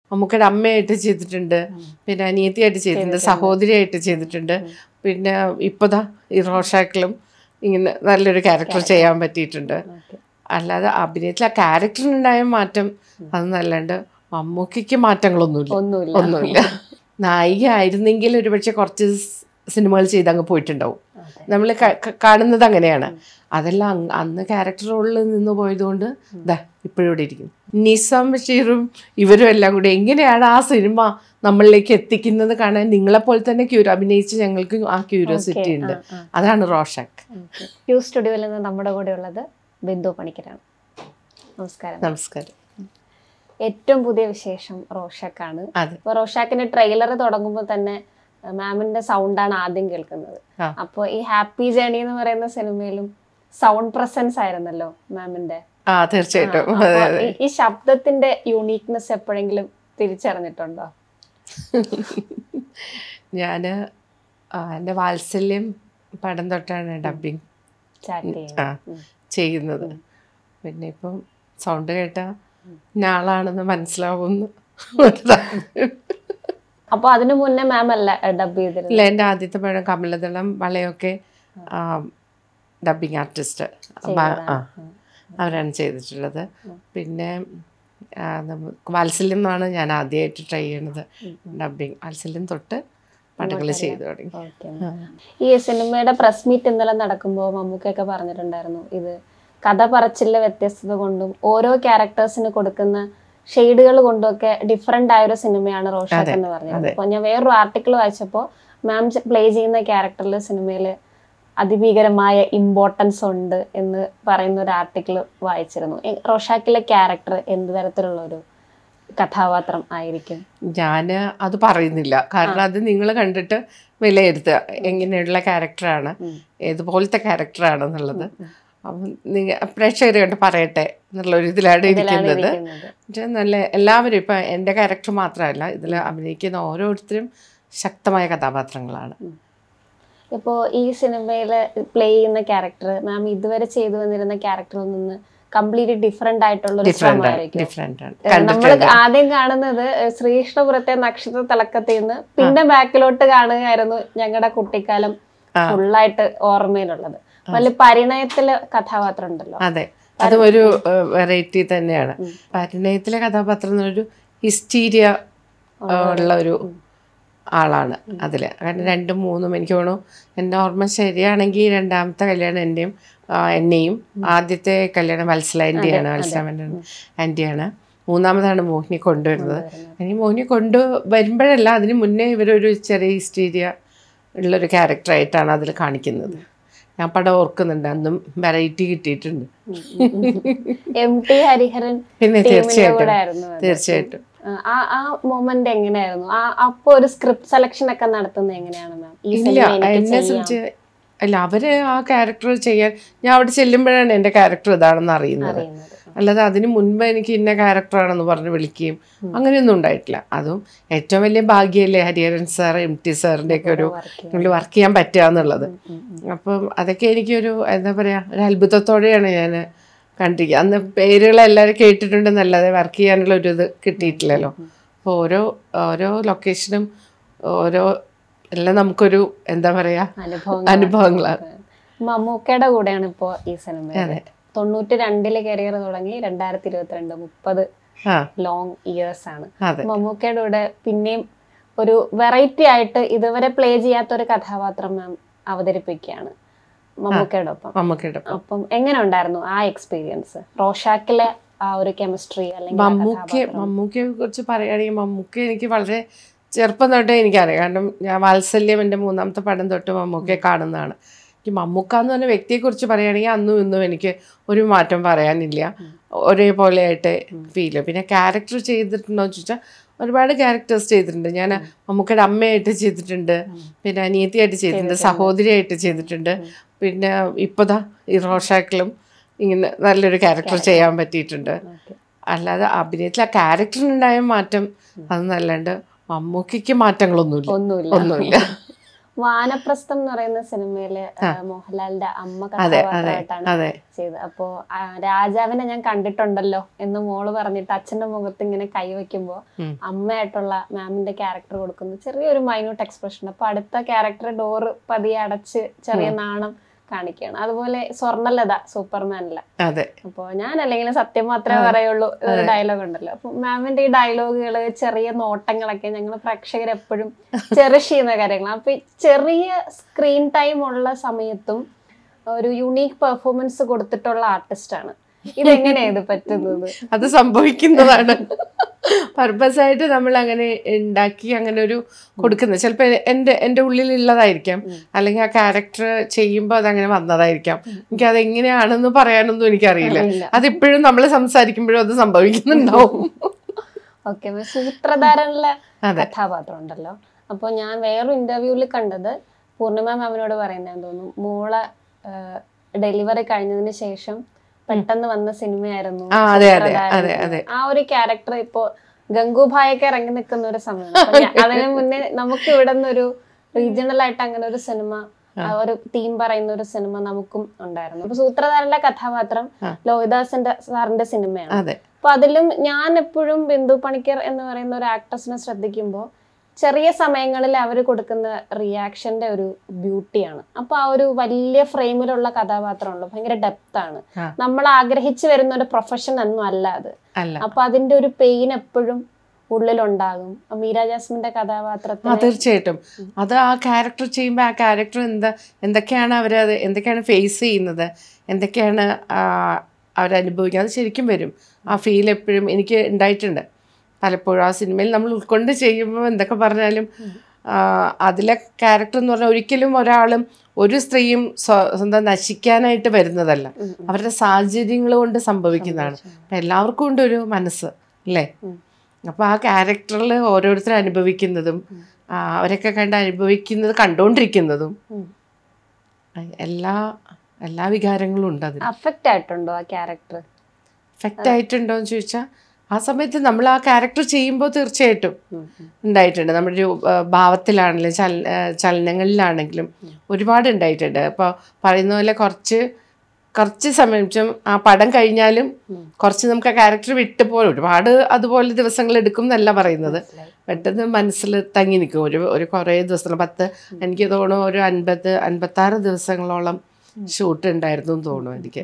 മമ്മൂക്കയുടെ അമ്മയായിട്ട് ചെയ്തിട്ടുണ്ട് പിന്നെ അനിയത്തിയായിട്ട് ചെയ്തിട്ടുണ്ട് സഹോദരിയായിട്ട് ചെയ്തിട്ടുണ്ട് പിന്നെ ഇപ്പതാ ഈ റോഷാക്കിലും ഇങ്ങനെ നല്ലൊരു ക്യാരക്ടർ ചെയ്യാൻ പറ്റിയിട്ടുണ്ട് അല്ലാതെ അഭിനയത്തിൽ ആ ക്യാരക്ടറിനുണ്ടായ മാറ്റം അത് നല്ലണ്ട് മമ്മൂക്കയ്ക്ക് മാറ്റങ്ങളൊന്നുമില്ല ഒന്നുമില്ല ഒന്നുമില്ല നായിക ആയിരുന്നെങ്കിൽ ഒരുപക്ഷെ കുറച്ച് സ് സിനിമകൾ ചെയ്ത് അങ്ങ് പോയിട്ടുണ്ടാവും അതെ. നമ്മൾ കാണുന്നത് അങ്ങനെയാണ് അതെല്ലാം അങ് അന്ന് ക്യാരക്ടർ റോളിൽ നിന്ന് പോയതുകൊണ്ട് ദാ ഇപ്പോഴും ഇവിടെ ഇരിക്കുന്നു നിസാം ബഷീറും ഇവരും എല്ലാം കൂടി എങ്ങനെയാണ് ആ സിനിമ നമ്മളിലേക്ക് എത്തിക്കുന്നത് കാണാൻ നിങ്ങളെപ്പോലെ തന്നെ ക്യൂര അഭിനയിച്ച് ഞങ്ങൾക്ക് ആ ക്യൂരിയോസിറ്റി ഉണ്ട് ആ, ആ. അതാണ് റോഷാക്ക് Okay. യു സ്റ്റുഡിയോയിൽ നിന്ന് നമ്മുടെ കൂടെ ഉള്ളത് ബിന്ദു പണിക്കരാണ് നമസ്കാരം നമസ്കാരം ഏറ്റവും പുതിയ വിശേഷം റോഷാക്കാണ് അതെ ഇപ്പൊ റോഷാക്കിന്റെ ട്രെയിലർ തുടങ്ങുമ്പോൾ തന്നെ മാമിന്റെ സൗണ്ടാണ് ആദ്യം കേൾക്കുന്നത് ആ. അപ്പോൾ ഈ ഹാപ്പി ജേണി എന്ന് പറയുന്ന സിനിമയിലും സൗണ്ട് പ്രസൻസ് ആയിരുന്നല്ലോ മാമിന്റെ ആ തീർച്ചയായിട്ടും അപ്പൊ അതെ അതെ ഈ- ഈ ശബ്ദത്തിന്റെ യൂണീക്നെസ് എപ്പോഴെങ്കിലും തിരിച്ചറിഞ്ഞിട്ടുണ്ടോ ഞാൻ എൻ്റെ വാത്സല്യം പടം തൊട്ടാണ് ഡബിങ് ചാറ്റ് ആ ചെയ്യുന്നത് പിന്നെ ഇപ്പം സൗണ്ട് കേട്ട ഞാളാണെന്ന് മനസ്സിലാവുന്നു അപ്പൊ അതിനു മുന്നേ മാം അല്ല ഡബ് ചെയ്തിരുന്നത് ഇല്ല എൻ്റെ ആദ്യത്തെ പടം കമലദളം വളയൊക്കെ ഡബിങ് ആർട്ടിസ്റ്റ് ആ അവരാണ് ചെയ്തിട്ടുള്ളത് പിന്നെ ആ, നമ്മ- വാത്സല്യം എന്നാണ് ഞാൻ ആദ്യമായിട്ട് ട്രൈ ചെയ്യണത് ഡബിങ് വാത്സല്യം തൊട്ട് പടങ്ങൾ ചെയ്തു തുടങ്ങി ഓക്കെ ഈ സിനിമയുടെ പ്രസ് മീറ്റ് ഇന്നലെ നടക്കുമ്പോൾ മമ്മൂക്കൊക്കെ പറഞ്ഞിട്ടുണ്ടായിരുന്നു ഇത് കഥ പറച്ചിലെ വ്യത്യസ്തത കൊണ്ടും ഓരോ ക്യാരക്ടേഴ്സിന് കൊടുക്കുന്ന ഷെയ്ഡുകൾ കൊണ്ടുമൊക്കെ ഡിഫറെന്റ് ആയ ഒരു സിനിമയാണ് റോഷാക്ക് എന്ന് പറഞ്ഞത് അപ്പോൾ ഞാൻ വേറൊരു ആർട്ടിക്കിൾ വായിച്ചപ്പോൾ മാം പ്ലേ ചെയ്യുന്ന ക്യാരക്ടറിൽ സിനിമയിൽ അതിഭീകരമായ ഇമ്പോർട്ടൻസ് ഉണ്ട് എന്ന് പറയുന്ന ഒരു ആർട്ടിക്കിൾ വായിച്ചിരുന്നു ഈ റോഷാക്കിലെ ക്യാരക്ടർ എന്ത് തരത്തിലുള്ള ഒരു കഥാപാത്രം ആയിരിക്കും ഞാൻ അത് പറയുന്നില്ല കാരണം അത് നിങ്ങൾ കണ്ടിട്ട് വിലയിരുത്തുക എങ്ങനെയുള്ള ക്യാരക്ടറാണ് ഏതുപോലത്തെ ക്യാരക്ടറാണെന്നുള്ളത് അപ്പം നിങ്ങൾ പ്രേക്ഷകർ കണ്ട് പറയട്ടെ എന്നുള്ള ഒരു ഇതിലാണ് ഇരിക്കുന്നത് ഇരിക്കുന്നത്. പക്ഷേ നല്ല എല്ലാവരും ഇപ്പം എൻ്റെ ക്യാരക്ടർ മാത്രമല്ല ഇതിൽ അഭിനയിക്കുന്ന ഓരോരുത്തരും ശക്തമായ കഥാപാത്രങ്ങളാണ് ഇപ്പോ ഈ സിനിമയിൽ പ്ലേ ചെയ്യുന്ന ക്യാരക്ടർ മാം ഇതുവരെ ചെയ്തു വന്നിരുന്ന ക്യാരക്ടറിൽ നിന്ന് കംപ്ലീറ്റ്ലി ഡിഫറെന്റ് ആയിട്ടുള്ള ഒരു ഡിഫറെൻ്റ് ആണ് ശ്രമമായിരിക്കും ഡിഫറെൻ്റ് ആണ് നമ്മൾ കണ്ടിട്ടുണ്ട് ആദ്യം കാണുന്നത് ശ്രീകൃഷ്ണപുരത്തെ നക്ഷത്ര തിളക്കത്തിൽ നിന്ന് പിന്നെ ബാക്കിലോട്ട് കാണുകയായിരുന്നു ഞങ്ങളുടെ കുട്ടിക്കാലം ആ. ഫുള്ളായിട്ട് ഓർമ്മയിലുള്ളത് വലിയ പരിണയത്തില് കഥാപാത്രം ഉണ്ടല്ലോ അതെ അതും ഒരു വെറൈറ്റി തന്നെയാണ് പരിണയത്തിലെ കഥാപാത്രം എന്നൊരു ഹിസ്റ്റീരിയ ഉള്ള ഒരു ആളാണ് അതിൽ കാരണം രണ്ടും മൂന്നും എനിക്ക് തോന്നുന്നു എൻ്റെ ഓർമ്മ ശരിയാണെങ്കിൽ രണ്ടാമത്തെ കല്യാണം എൻ്റെയും ആ, എന്നെയും ആദ്യത്തെ കല്യാണം വത്സല ആൻറ്റിയാണ് വത്സല ആൻറ്റിയാണ് മൂന്നാമതാണ് മോഹിനി കൊണ്ടുവരുന്നത് ഇനി മോഹിനി കൊണ്ടു വരുമ്പോഴല്ല അതിന് മുന്നേ ഇവരൊരു ചെറിയ ഹിസ്റ്റീരിയ ഉള്ളൊരു ക്യാരക്ടറായിട്ടാണ് അതിൽ കാണിക്കുന്നത് ഞാൻ പടം ഓർക്കുന്നുണ്ട് അന്നും വെറൈറ്റി കിട്ടിയിട്ടുണ്ട് എം ടി ഹരിഹരൻ പിന്നെ ടീമിന്റെ തീർച്ചയായിട്ടും കൂടെ ആയിരുന്നു അത്. തീർച്ചയായിട്ടും ആ ആ മൊമെന്റ് എങ്ങനെയായിരുന്നു ആ അപ്പൊ ഒരു സ്ക്രിപ്റ്റ് സെലക്ഷൻ ഒക്കെ നടത്തുന്നത് എങ്ങനെയാണ് മാം ഈ ഇല്ല സിനിമ എനിക്ക് എന്നെ ചെയ്യാം. സംബന്ധിച്ച് അല്ല അവര് ആ ക്യാരക്ടർ ചെയ്യാൻ ഞാൻ അവിടെ ചെല്ലുമ്പോഴാണ് എൻ്റെ ക്യാരക്ടർ ഇതാണെന്ന് അറിയുന്നത് അറിയുന്നത് അല്ലാതെ അതിന് മുൻപ് എനിക്ക് ഇന്ന ക്യാരക്ടറാണെന്ന് പറഞ്ഞ് വിളിക്കുകയും അങ്ങനെയൊന്നും ഉണ്ടായിട്ടില്ല അതും ഏറ്റവും വലിയ ഭാഗ്യമല്ലേ ഹരിഹരൻ സാർ എം ടി സാറിൻ്റെ ഒക്കെ ഒരു work ചെയ്യാൻ. ഇതിൽ വർക്ക് ചെയ്യാൻ പറ്റുക എന്നുള്ളത് അപ്പം അതൊക്കെ എനിക്കൊരു എന്താ പറയുക ഒരു അത്ഭുതത്തോടെയാണ് ഞാൻ കണ്ടിരിക്കുക അന്ന് പേരുകളെല്ലാവരും കേട്ടിട്ടുണ്ടെന്നല്ലാതെ വർക്ക് ചെയ്യാനുള്ള ഒരു ഇത് കിട്ടിയിട്ടില്ലല്ലോ അപ്പോൾ ഓരോ ഓരോ ലൊക്കേഷനും ഓരോ എല്ലാം നമുക്കൊരു എന്താ പറയുക അനുഭവങ്ങൾ അനുഭവങ്ങളാണ് മമ്മൂക്കയുടെ കൂടെയാണ് ഇപ്പോ ഈ സിനിമ അതെ. തൊണ്ണൂറ്റി രണ്ടില് കരിയർ തുടങ്ങി രണ്ടായിരത്തി ഇരുപത്തിരണ്ട് മുപ്പത് ആ ലോങ് ഇയേഴ്സ് ആണ് അതെ മമ്മൂക്കയുടെ കൂടെ പിന്നെയും ഒരു വെറൈറ്റി ആയിട്ട് ഇതുവരെ പ്ലേ ചെയ്യാത്ത ഒരു കഥാപാത്രം മാം അവതരിപ്പിക്കുകയാണ് മമ്മൂക്കയുടെ ഒപ്പം മമ്മൂക്കയുടെ അപ്പം എങ്ങനെ ഉണ്ടായിരുന്നു ആ എക്സ്പീരിയൻസ് റോഷാക്കിലെ ആ ഒരു കെമിസ്ട്രി അല്ലെങ്കിൽ ആ മമ്മൂക്ക കഥാപാത്രം? മമ്മൂക്കയെ കുറിച്ച് പറയുകയാണെങ്കിൽ മമ്മൂക്ക എനിക്ക് വളരെ ചെറുപ്പം തൊട്ടേ എനിക്കറിയാം കാരണം ഞാൻ വാത്സല്യം എൻ്റെ മൂന്നാമത്തെ പടം തൊട്ട് മമ്മൂക്കയെ കാണുന്നതാണ് എനിക്ക് മമ്മൂക്ക എന്ന് പറഞ്ഞ വ്യക്തിയെക്കുറിച്ച് പറയുകയാണെങ്കിൽ അന്നും ഇന്നും എനിക്ക് ഒരു മാറ്റം പറയാനില്ല ഒരേപോലെ ആയിട്ട് ഫീൽ പിന്നെ ക്യാരക്ടർ ചെയ്തിട്ടുണ്ടോ എന്ന് ചോദിച്ചാൽ ഒരുപാട് ക്യാരക്ടേഴ്സ് ചെയ്തിട്ടുണ്ട് ഞാൻ മമ്മൂക്കയുടെ അമ്മയായിട്ട് ചെയ്തിട്ടുണ്ട് പിന്നെ അനിയത്തിയായിട്ട് ചെയ്തിട്ടുണ്ട് സഹോദരിയായിട്ട് ചെയ്തിട്ടുണ്ട് പിന്നെ ഇപ്പതാ ഈ റോഷാക്കിലും ഇങ്ങനെ നല്ലൊരു ക്യാരക്ടർ ചെയ്യാൻ പറ്റിയിട്ടുണ്ട് Okay. അല്ലാതെ അഭിനയത്തിൽ ആ ക്യാരക്ടറിനുണ്ടായ മാറ്റം അത് നല്ലണ്ട് മമ്മൂക്കയ്ക്ക് മാറ്റങ്ങളൊന്നുമില്ല ഒന്നുമില്ല ഒന്നുമില്ല വാനപ്രസ്ഥം എന്ന് പറയുന്ന സിനിമയില് ആ, മോഹൻലാലിന്റെ അമ്മ അതെ അതെ കഥാപാത്രമായിട്ടാണ് അതെ ചെയ്തത് അപ്പോ ആ, രാജാവിനെ ഞാൻ കണ്ടിട്ടുണ്ടല്ലോ എന്ന് മോള് പറഞ്ഞിട്ട് അച്ഛന്റെ മുഖത്ത് ഇങ്ങനെ കൈവയ്ക്കുമ്പോ ഉം. അമ്മയായിട്ടുള്ള മാമിന്റെ ക്യാരക്ടർ കൊടുക്കുന്നു ചെറിയൊരു മൈന്യൂട്ട് എക്സ്പ്രഷൻ അപ്പൊ അടുത്ത ക്യാരക്ടർ ഡോറ് പതിയെ അടച്ച് ചെറിയ നാണം കാണിക്കുകയാണ് അതുപോലെ സ്വർണ്ണലത സൂപ്പർമാനിലെ അതെ അപ്പോ ഞാൻ അല്ലെങ്കിൽ സത്യം മാത്രമേ പറയുള്ളൂ ഒരു ഡയലോഗ് ഉണ്ടല്ലോ അപ്പൊ മാമിന്റെ ഈ ഡയലോഗുകള് ചെറിയ നോട്ടങ്ങളൊക്കെ ഞങ്ങൾ പ്രേക്ഷകർ എപ്പോഴും ചെറിഷ് ചെയ്യുന്ന കാര്യങ്ങളാണ് അപ്പൊ ഈ ചെറിയ സ്ക്രീൻ ടൈം ഉള്ള സമയത്തും ഒരു യുണീക്ക് പെർഫോമൻസ് കൊടുത്തിട്ടുള്ള ആർട്ടിസ്റ്റ് ആണ് ഇതെങ്ങനെയാ ഇത് പറ്റുന്നത് അത് സംഭവിക്കുന്നതാണ് പർപ്പസ് ആയിട്ട് നമ്മൾ അങ്ങനെ ഉണ്ടാക്കി അങ്ങനെ ഒരു കൊടുക്കുന്നത് ചിലപ്പോൾ എൻ്റെ എൻ്റെ ഉള്ളിലുള്ളതായിരിക്കാം അല്ലെങ്കിൽ ആ ക്യാരക്ടർ ചെയ്യുമ്പോൾ അതങ്ങനെ വന്നതായിരിക്കാം എനിക്ക് അത് എങ്ങനെയാണെന്ന് പറയാനൊന്നും എനിക്കറിയില്ല അറിയില്ല. അതിപ്പോഴും നമ്മൾ സംസാരിക്കുമ്പോഴും അത് സംഭവിക്കുന്നുണ്ടാവും ഓക്കെ സൂത്രധാരനിലെ അതെ. കഥാപാത്രം ഉണ്ടല്ലോ അപ്പൊ ഞാൻ വേറൊരു ഇന്റർവ്യൂവിൽ കണ്ടത് പൂർണിമ മാമിനോട് പറയുന്നതെന്ന് തോന്നുന്നു മോളെ ഡെലിവറി കഴിഞ്ഞതിന് ശേഷം പെട്ടെന്ന് വന്ന സിനിമയായിരുന്നു ആ, അതെ, അതെ, സൂത്രധാരൻ അതെ, എന്ന്. അതെ. ആ ഒരു ക്യാരക്ടർ ഇപ്പോ ഗംഗുഭായൊക്കെ ഇറങ്ങി നിൽക്കുന്ന ഒരു സമയമാണ് അപ്പൊ ഞാൻ- അതിന് മുന്നേ നമുക്ക് ഇവിടെ നിന്നൊരു റീജിയണൽ ആയിട്ട് അങ്ങനെ ഒരു സിനിമ ആ ഒരു തീം പറയുന്ന ഒരു സിനിമ നമുക്കും ഉണ്ടായിരുന്നു അപ്പൊ സൂത്രധാരന്റെ കഥാപാത്രം ആ. ലോഹിദാസിന്റെ സാറിന്റെ സിനിമയാണ് അതെ അപ്പൊ അതിലും ഞാൻ എപ്പോഴും ബിന്ദു പണിക്കർ എന്ന് പറയുന്ന ഒരു ആക്ട്രസിനെ ശ്രദ്ധിക്കുമ്പോൾ ചെറിയ സമയങ്ങളിൽ അവർ കൊടുക്കുന്ന റിയാക്ഷന്റെ ഒരു ബ്യൂട്ടിയാണ് അപ്പൊ ആ ഒരു വലിയ ഫ്രെയിമിലുള്ള കഥാപാത്രമുള്ളൂ ഭയങ്കര ഡെപ്ത് ആണ് ആ. നമ്മൾ ആഗ്രഹിച്ചു വരുന്ന ഒരു പ്രൊഫഷൻ ഒന്നും അല്ല അത് അല്ല അപ്പൊ അതിന്റെ ഒരു പെയിൻ എപ്പോഴും ഉള്ളിലുണ്ടാകും അപ്പൊ മീര ജാസ്മിന്റെ ആ കഥാപാത്രത്തിന് തീർച്ചയായിട്ടും അത് ആ ക്യാരക്ടർ ചെയ്യുമ്പോൾ ആ ക്യാരക്ടർ എന്താ എന്തൊക്കെയാണ് അവരത് എന്തൊക്കെയാണ് ഫേസ് ചെയ്യുന്നത് എന്തൊക്കെയാണ് അവരനുഭവിക്കുക അത് ശരിക്കും വരും ആ ഫീൽ എപ്പോഴും എനിക്ക് ഉണ്ടായിട്ടുണ്ട് പലപ്പോഴും ആ സിനിമയിൽ നമ്മൾ ഉൾക്കൊണ്ട് ചെയ്യുമ്പോൾ എന്തൊക്കെ പറഞ്ഞാലും ആ, അതിലെ ക്യാരക്ടർ എന്ന് പറഞ്ഞാൽ ഒരിക്കലും ഒരാളും ഒരു സ്ത്രീയും സ്വ- സ്വന്തം നശിക്കാനായിട്ട് വരുന്നതല്ല ഉം, ഉം. അവരുടെ സാഹചര്യങ്ങൾ കൊണ്ട് സംഭവിക്കുന്നതാണ് അപ്പം എല്ലാവർക്കും ഉണ്ട് ഒരു മനസ്സ് അല്ലേ ഉം. അപ്പോൾ ആ ക്യാരക്ടറിൽ ഓരോരുത്തർ അനുഭവിക്കുന്നതും ആ, അവരൊക്കെ കണ്ട് അനുഭവിക്കുന്നത് കണ്ടുകൊണ്ടിരിക്കുന്നതും ഉം. എല്ലാ എല്ലാ വികാരങ്ങളും ഉണ്ട് അതിൽ അഫക്റ്റ് ആയിട്ടുണ്ടോ ആ ക്യാരക്ടർ എഫക്റ്റ് ആയിട്ടുണ്ടോ എന്ന് ചോദിച്ചാൽ ആ സമയത്ത് നമ്മൾ ആ ക്യാരക്ടർ ചെയ്യുമ്പോൾ തീർച്ചയായിട്ടും ഉണ്ടായിട്ടുണ്ട് നമ്മുടെ ഒരു ആ, ഭാവത്തിലാണെങ്കിലും ചല ആ, ചലനങ്ങളിലാണെങ്കിലും ഒരുപാട് ഉണ്ടായിട്ടുണ്ട് അപ്പോൾ പറയുന്ന പോലെ കുറച്ച് കുറച്ച് സമയം വെച്ചും ആ പടം കഴിഞ്ഞാലും ഉം. കുറച്ച് നമുക്ക് ആ ക്യാരക്ടർ വിട്ടു പോലെ ഒരുപാട് അതുപോലെ ദിവസങ്ങൾ എടുക്കും എന്നല്ല പറയുന്നത് പെട്ടെന്ന് മനസ്സിൽ തങ്ങി നിൽക്കും ഒരു ഒരു കുറേ ദിവസങ്ങൾ പത്ത് എനിക്ക് തോന്നുന്നു ഒരു അൻപത് അൻപത്താറ് ദിവസങ്ങളോളം ഷൂട്ട് ഉണ്ടായിരുന്നു എന്ന് തോന്നുന്നു എനിക്ക്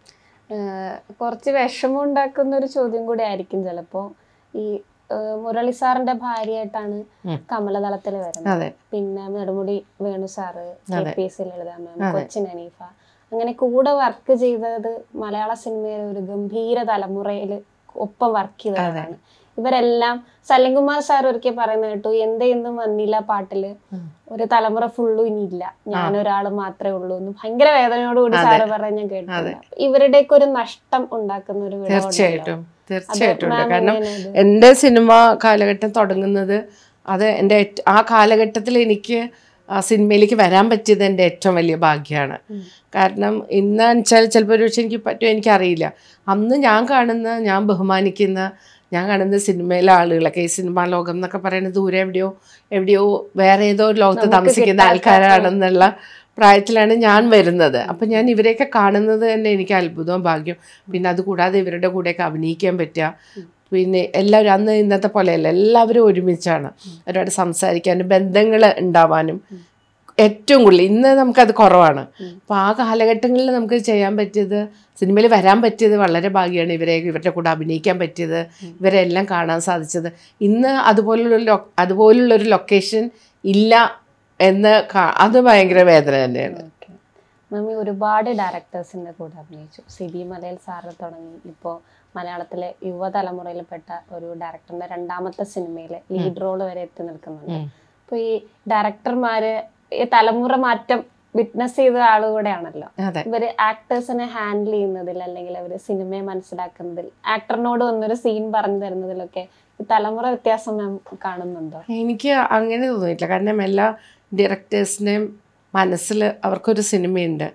ഏഹ് കുറച്ച് വിഷമം ഉണ്ടാക്കുന്ന ഒരു ചോദ്യം കൂടി ആയിരിക്കും ചിലപ്പോ ഈ ഏഹ് മുരളി സാറിന്റെ ഭാര്യയായിട്ടാണ് ഉം. കമലതളത്തിൽ വരുന്നത് അതെ പിന്നെ നെടുമുടി വേണു സാറ് കെ അതെ. പി എസ് ലളിത മാം അതെ. കൊച്ചിൻ അനീഫ അങ്ങനെ കൂടെ വർക്ക് ചെയ്തത് മലയാള സിനിമയിലെ ഒരു ഗംഭീര തലമുറയിൽ ഒപ്പം വർക്ക് ചെയ്തവരാണ് ഇവരെല്ലാം സലിംകുമാർ സാർ ഒരിക്കൽ പറയുന്നത് കേട്ടു എന്തേ എന്നും വന്നില്ല പാട്ടില് ഉം. ഒരു ഒരു തലമുറ ഫുള്ളും ഇനി ഇല്ല ഞാൻ ഒരാൾ മാത്രമേ ഉള്ളൂ എന്ന് ഭയങ്കര വേദനയോടുകൂടി സാറ് പറഞ്ഞ ഞാൻ കേട്ടിട്ടുണ്ട് അപ്പൊ ഇവരുടെയൊക്കെ ഒരു നഷ്ടം ഉണ്ടാക്കുന്ന ഒരു വിടവുണ്ടല്ലോ. തീർച്ചയായിട്ടും തീർച്ചയായിട്ടും ഉണ്ട് മാം കാരണം എങ്ങനെയാ ഇത്? എൻ്റെ സിനിമ കാലഘട്ടം തുടങ്ങുന്നത് അത് എൻ്റെ ഏറ്റ- ആ കാലഘട്ടത്തിൽ എനിക്ക് ആ സിനിമയിലേക്ക് വരാൻ പറ്റിയത് എൻ്റെ ഏറ്റവും വലിയ ഭാഗ്യമാണ് കാരണം ഇന്ന് വെച്ചാൽ ചിലപ്പോൾ ഒരു പക്ഷേ എനിക്ക് പറ്റുമോ എനിക്കറിയില്ല അന്ന് ഞാൻ കാണുന്ന ഞാൻ ബഹുമാനിക്കുന്ന ഞാൻ കാണുന്ന സിനിമയിലെ ആളുകളൊക്കെ ഈ സിനിമാ ലോകം എന്നൊക്കെ പറയുന്നത് ദൂരെ എവിടെയോ എവിടെയോ വേറെ ഏതോ ഒരു ലോകത്ത് നമുക്ക് താമസിക്കുന്ന കിട്ടാത്ത- ആൾക്കാരാണെന്നുള്ള പ്രായത്തിലാണ് ഞാൻ വരുന്നത് അപ്പം ഞാൻ ഇവരെയൊക്കെ കാണുന്നത് തന്നെ എനിക്ക് അത്ഭുതവും ഭാഗ്യം പിന്നെ അതുകൂടാതെ ഇവരുടെ കൂടെയൊക്കെ അഭിനയിക്കാൻ പറ്റുക പിന്നെ എല്ലാവരും അന്ന് ഇന്നത്തെ പോലെയല്ല എല്ലാവരും ഒരുമിച്ചാണ് ഒരുപാട് സംസാരിക്കാനും ബന്ധങ്ങൾ ഉണ്ടാവാനും ഏറ്റവും കൂടുതൽ ഇന്ന് നമുക്കത് കുറവാണ് അപ്പോൾ ആ കാലഘട്ടങ്ങളിൽ നമുക്ക് ചെയ്യാൻ പറ്റിയത് സിനിമയിൽ വരാൻ പറ്റിയത് വളരെ ഭാഗ്യമാണ് ഇവരെ ഇവരുടെ കൂടെ അഭിനയിക്കാൻ പറ്റിയത് ഇവരെല്ലാം കാണാൻ സാധിച്ചത് ഇന്ന് അതുപോലുള്ള ലൊ അതുപോലുള്ളൊരു ലൊക്കേഷൻ ഇല്ല എന്ന് കാ- അത് ഭയങ്കര വേദന തന്നെയാണ് ഓക്കെ മമ്മി ഒരുപാട് ഡയറക്ടേഴ്സിന്റെ കൂടെ അഭിനയിച്ചു സിബി മലയിൽ സാറ് തുടങ്ങി ഇപ്പോൾ മലയാളത്തിലെ യുവതലമുറയിൽപ്പെട്ട ഒരു ഡയറക്ടറിന്റെ രണ്ടാമത്തെ സിനിമയിലെ ലീഡ് റോൾ വരെ എത്തി നിൽക്കുന്നുണ്ട് ഉം. അപ്പൊ ഈ ഡയറക്ടർമാര് ഈ തലമുറ മാറ്റം വിറ്റ്നസ് ചെയ്ത ആളുകൂടെയാണല്ലോ അതെ ഇവര് ആക്ടേഴ്സിനെ ഹാൻഡിൽ ചെയ്യുന്നതിൽ അല്ലെങ്കിൽ അവര് സിനിമയെ മനസ്സിലാക്കുന്നതിൽ ആക്ടറിനോട് വന്നൊരു സീൻ പറഞ്ഞു തരുന്നതിലൊക്കെ ഈ തലമുറ വ്യത്യാസം മാം കാണുന്നുണ്ടോ എനിക്ക് അങ്ങനെ തോന്നിയിട്ടില്ല കാരണം എല്ലാ ഡയറക്ടേഴ്സിൻ്റെയും മനസ്സിൽ അവർക്കൊരു സിനിമയുണ്ട്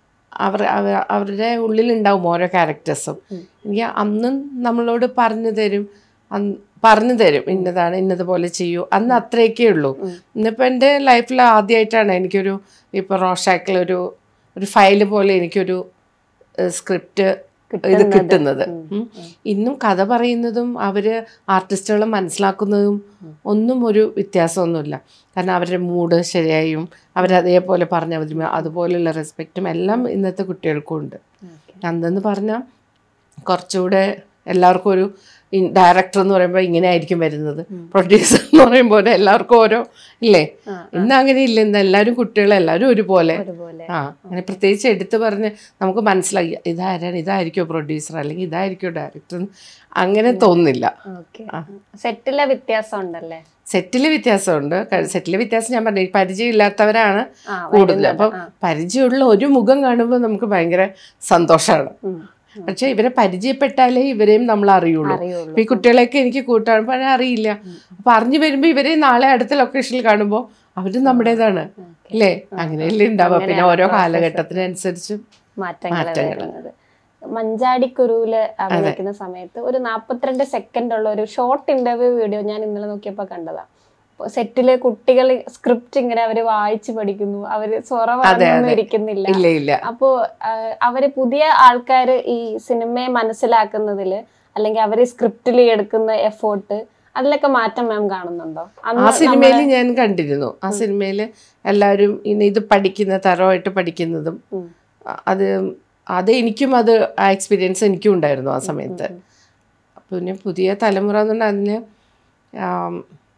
അവർ അവ- അവരുടെ ഉള്ളിലുണ്ടാവും ഓരോ ക്യാരക്ടേഴ്സും ഉം. എനിക്ക് അന്നും നമ്മളോട് പറഞ്ഞു തരും അന്ന് പറഞ്ഞു തരും ഇന്നതാണ് ഇന്നതുപോലെ ചെയ്യൂ അന്ന് അത്രയൊക്കെ ഉള്ളൂ ഇന്നിപ്പോൾ എൻ്റെ ലൈഫിൽ ആദ്യമായിട്ടാണ് എനിക്കൊരു ഇപ്പോൾ റോഷാക്കിലൊരു ഒരു ഫയൽ പോലെ എനിക്കൊരു സ്ക്രിപ്റ്റ് ഇത് കിട്ടുന്നത് ഉം. ഇന്നും കഥ പറയുന്നതും അവര് ആർട്ടിസ്റ്റുകൾ മനസ്സിലാക്കുന്നതും ഒന്നും ഒരു വ്യത്യാസമൊന്നുമില്ല കാരണം അവരുടെ മൂഡ് ശരിയായും അവരതേപോലെ പറഞ്ഞ അവതരിമ അതുപോലുള്ള റെസ്പെക്റ്റും എല്ലാം ഇന്നത്തെ കുട്ടികൾക്കും ഉണ്ട് അന്നെന്ന് പറഞ്ഞാൽ കുറച്ചുകൂടെ എല്ലാവർക്കും ഒരു ഡയറക്ടർ എന്ന് പറയുമ്പോൾ ഇങ്ങനെ ആയിരിക്കും വരുന്നത് പ്രൊഡ്യൂസർ എന്ന് പറയുമ്പോൾ എല്ലാവർക്കും ഓരോ ഇല്ലേ ആ, ഇന്ന് അങ്ങനെ ഇല്ല ഇന്ന് എല്ലാവരും കുട്ടികൾ എല്ലാവരും ഒരുപോലെ ഒരുപോലെ ആ അങ്ങനെ പ്രത്യേകിച്ച് എടുത്ത് പറഞ്ഞ് നമുക്ക് മനസ്സിലായി ഇതാരാണ് ഇതായിരിക്കോ പ്രൊഡ്യൂസർ അല്ലെങ്കിൽ ഇതായിരിക്കോ ഡയറക്ടർ അങ്ങനെ തോന്നുന്നില്ല ഓക്കെ സെറ്റിലെ വ്യത്യാസം ഉണ്ടല്ലേ സെറ്റിൽ വ്യത്യാസമുണ്ട് സെറ്റിൽ വ്യത്യാസം ഞാൻ പറഞ്ഞു പരിചയമില്ലാത്തവരാണ് ആ കൂടുതൽ വരുന്നത്. അപ്പം ആ. പരിചയമുള്ള ഒരു മുഖം കാണുമ്പോൾ നമുക്ക് ഭയങ്കര സന്തോഷമാണ് ഉം. പക്ഷെ ഇവരെ പരിചയപ്പെട്ടാലേ ഇവരെയും നമ്മൾ അറിയുള്ളൂ അറിയുള്ളൂ അപ്പൊ ഈ കുട്ടികളെയൊക്കെ എനിക്ക് കൂട്ടാണ് പഴയ അറിയില്ല അപ്പൊ അറിഞ്ഞു വരുമ്പോ ഇവരെ നാളെ അടുത്ത ലൊക്കേഷനിൽ കാണുമ്പോൾ അവരും നമ്മുടേതാണ് അല്ലേ അങ്ങനെയല്ലേ ഉണ്ടാവുക പിന്നെ ഓരോ കാലഘട്ടത്തിനനുസരിച്ച് മാറ്റങ്ങൾ മാറ്റങ്ങൾ. വരുന്നത് മഞ്ചാടിക്കുരുവില് അഭിനയിക്കുന്ന സമയത്ത് ഒരു നാപ്പത്തിരണ്ട് സെക്കൻഡ് ഉള്ള ഒരു ഷോർട്ട് ഇന്റർവ്യൂ വീഡിയോ ഞാൻ ഇന്നലെ നോക്കിയപ്പോ കണ്ടതാ സെറ്റിലെ കുട്ടികൾ സ്ക്രിപ്റ്റ് ഇങ്ങനെ അവര് വായിച്ചു പഠിക്കുന്നു അവര് സ്വറ പറഞ്ഞൊന്നും ഇരിക്കുന്നില്ല ഇല്ല ഇല്ല അപ്പോ ആ, അവര് പുതിയ ആൾക്കാര് ഈ സിനിമയെ മനസ്സിലാക്കുന്നതില് അല്ലെങ്കിൽ അവര് സ്ക്രിപ്റ്റിൽ എടുക്കുന്ന എഫോർട്ട് അതിലൊക്കെ മാറ്റം മാം കാണുന്നുണ്ടോ ആ അന്ന് സിനിമയിൽ ഞാൻ കണ്ടിരുന്നു ആ സിനിമയിൽ എല്ലാവരും ഇനി ഇത് പഠിക്കുന്ന തരമായിട്ട് പഠിക്കുന്നതും ഉം. അ- അത് അത് എനിക്കും അത് ആ എക്സ്പീരിയൻസ് എനിക്കും ഉണ്ടായിരുന്നു ആ സമയത്ത് പിന്നെ പുതിയ തലമുറ എന്ന് പറഞ്ഞാൽ അതിന് ആം,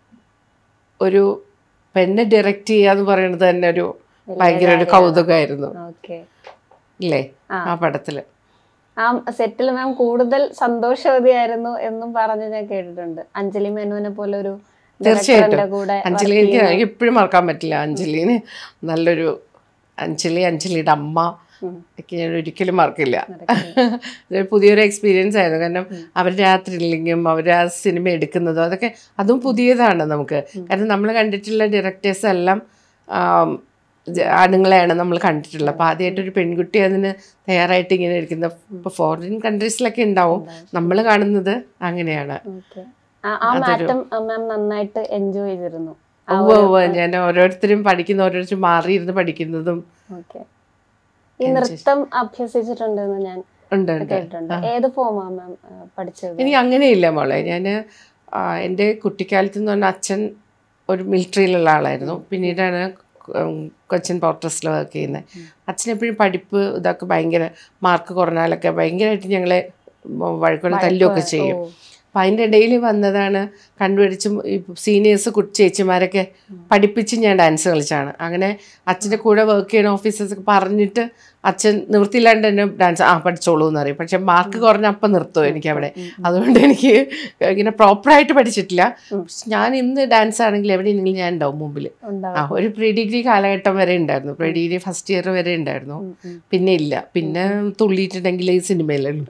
ഒരു പെണ്ണ് ഡയറക്റ്റ് ചെയ്യാന്ന് പറയുന്നത് തന്നെ ഒരു ഭയങ്കര ഒരു കൗതുകമായിരുന്നു ഓക്കെ ഇല്ലേ ആ. ആ പടത്തില് ആ സെറ്റിൽ മാം കൂടുതൽ സന്തോഷവതിയായിരുന്നു എന്നും പറഞ്ഞ് ഞാൻ കേട്ടിട്ടുണ്ട് അഞ്ജലി മേനോനെ പോലെ ഒരു തീർച്ചയായിട്ടും. director ന്റെ കൂടെ അഞ്ജലി work എനിക്ക് ചെയ്യുന്ന- എനിക്ക് എപ്പോഴും മറക്കാൻ പറ്റില്ല അഞ്ജലിന് നല്ലൊരു അഞ്ജലി അഞ്ജലിയുടെ അമ്മ ഉം. ഒക്കെ ഞാൻ ഒരിക്കലും മറക്കില്ല നടക്കുന്നത്. ഇതൊരു പുതിയൊരു എക്സ്പീരിയൻസ് ആയിരുന്നു കാരണം അവരുടെ ആ ത്രില്ലിങ്ങും അവരുടെ ആ സിനിമ എടുക്കുന്നതും അതൊക്കെ അതും പുതിയതാണ് നമുക്ക് കാരണം നമ്മൾ കണ്ടിട്ടുള്ള ഡയറക്ടേഴ്സ് എല്ലാം ആം, ജ- ആണുങ്ങളെയാണ് നമ്മൾ കണ്ടിട്ടുള്ളത് അപ്പോൾ ആദ്യമായിട്ട് ഒരു പെൺകുട്ടി അതിന് തയ്യാറായിട്ട് ഇങ്ങനെ ഇരിക്കുന്ന ഇപ്പോൾ ഫോറിൻ കൺട്രീസിലൊക്കെ ഉണ്ടാവും നമ്മൾ കാണുന്നത് അങ്ങനെയാണ് Okay. ആ- ആ മാറ്റം മാം നന്നായിട്ട് എൻജോയ് ചെയ്തിരുന്നു ആ ഉവ്വ് ഉവ്വ് ഞാൻ ഓരോരുത്തരും പഠിക്കുന്ന ഓരോരുത്തരും മാറിയിരുന്ന് പഠിക്കുന്നതും ഓക്കെ ഈ നൃത്തം അഭ്യസിച്ചിട്ടുണ്ടെന്ന് ഞാൻ ഉണ്ട് ഉണ്ട് കേട്ടിട്ടുണ്ട് ഏത് ഫോമാ മാം പഠിച്ചത് എനിക്ക് അങ്ങനെയില്ല മോളെ ഞാൻ എൻ്റെ കുട്ടിക്കാലത്ത് എന്ന് പറഞ്ഞാൽ അച്ഛൻ ഒരു മിലിറ്ററിയിലുള്ള ആളായിരുന്നു പിന്നീടാണ് ഉം, കൊച്ചിൻ പോർട്ടസിൽ വർക്ക് ചെയ്യുന്നത് അച്ഛൻ എപ്പോഴും പഠിപ്പ് ഇതൊക്കെ ഭയങ്കര മാർക്ക് കുറഞ്ഞാലൊക്കെ ഭയങ്കരമായിട്ട് ഞങ്ങളെ വഴക്കുള്ള തല്ലുമൊക്കെ ചെയ്യും ഓ. അപ്പം അതിൻ്റെ ഇടയിൽ വന്നതാണ് കണ്ടുപിടിച്ച് ഈ സീനിയേഴ്സ് കുട്ടി ചേച്ചിമാരൊക്കെ പഠിപ്പിച്ച് ഞാൻ ഡാൻസ് കളിച്ചാണ് അങ്ങനെ അച്ഛൻ്റെ കൂടെ വർക്ക് ചെയ്യുന്ന ഓഫീസേഴ്സൊക്കെ പറഞ്ഞിട്ട് അച്ഛൻ നിവൃത്തിയില്ലാണ്ട് തന്നെ ഡാൻസ് ആ പഠിച്ചോളൂ എന്ന് പറയും പക്ഷെ മാർക്ക് കുറഞ്ഞ അപ്പം നിർത്തുമോ എനിക്ക് അവിടെ അതുകൊണ്ട് എനിക്ക് ഇങ്ങനെ പ്രോപ്പറായിട്ട് പഠിച്ചിട്ടില്ല പക്ഷെ ഞാൻ ഇന്ന് ഡാൻസ് ആണെങ്കിൽ എവിടെയെങ്കിലും ഞാൻ ഉണ്ടാവും മുമ്പിൽ ഉണ്ടാവും ആ ഒരു പ്രീ ഡിഗ്രി കാലഘട്ടം വരെ ഉണ്ടായിരുന്നു പ്രീ ഡിഗ്രി ഫസ്റ്റ് ഇയർ വരെ ഉണ്ടായിരുന്നു ഉം, ഉം. പിന്നെ ഇല്ല പിന്നെ തുള്ളിയിട്ടുണ്ടെങ്കിൽ ഈ സിനിമയിലുള്ളൂ